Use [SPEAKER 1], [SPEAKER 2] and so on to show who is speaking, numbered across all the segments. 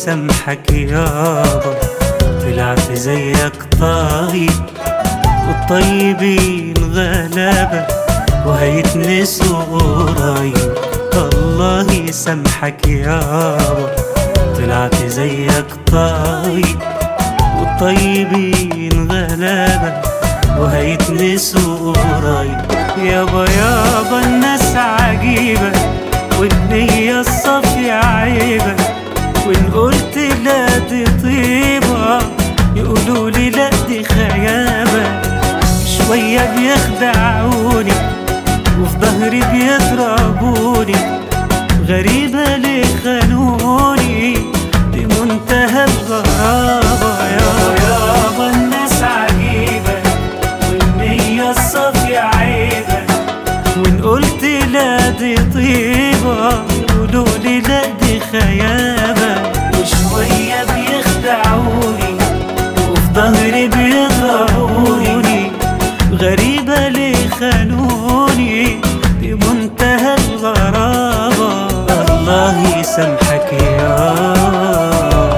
[SPEAKER 1] يسامحك يابا طلعت زيك طيب والطيبين غلابة وهيتنسوا قريب الله يسامحك يابا طلعت زيك طيب والطيبين غلابة وهيتنسوا قريب يابا يابا الناس عجيبة والنية الصافية عيبة وإن قلت لا دي طيبة يقولوا لي لا دي خيابة شوية بيخدعوني وفي ظهري بيضربوني غريبة ليه خانوني دي منتهى الغرابة يابا يابا الناس عجيبة والنية الصافية عيبة وإن قلت لا دي طيبة يقولوا لي لا دي خيابة وشوية بيخدعوني وفي ظهري بيضربوني غريبة ليه خانوني بمنتهى الغرابة الله يسامحك يابا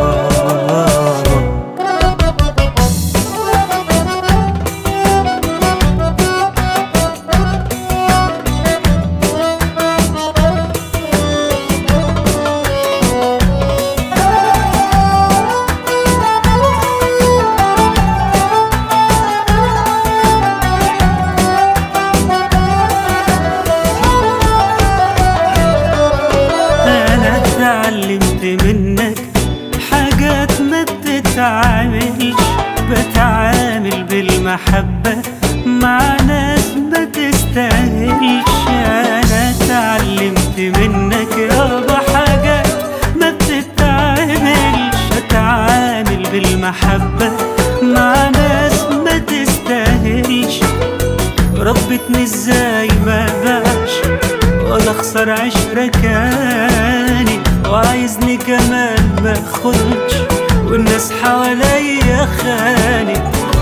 [SPEAKER 1] انا اتعلمت منك حاجات ما بتتعاملش بتعامل بالمحبة مع ناس ما تستاهلش انا اتعلمت منك يابا حاجات ما بتتعاملش اتعامل بالمحبة مع ناس ما تستاهلش ربتني ازاي ما باش ولا اخسر عشرة كاني وعايزني كمان ما اخدش والناس حواليا خاني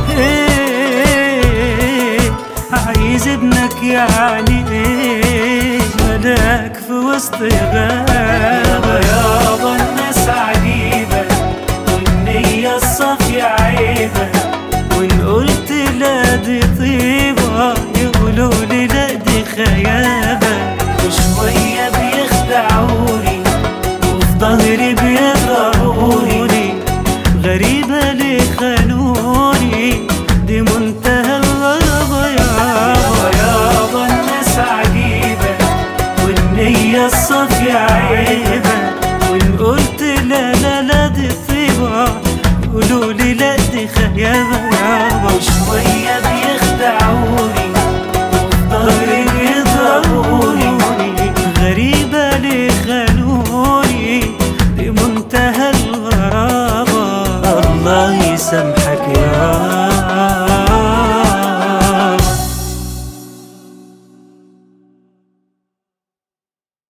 [SPEAKER 1] ايه عايز ابنك يعني ايه ملاك في وسط غابة يابا الناس عجيبة والنية الصافية عيبة وان قلت لا دي طيبة يقولوا لي لا دي خيابة وشوية بيخدعوني وفي ظهري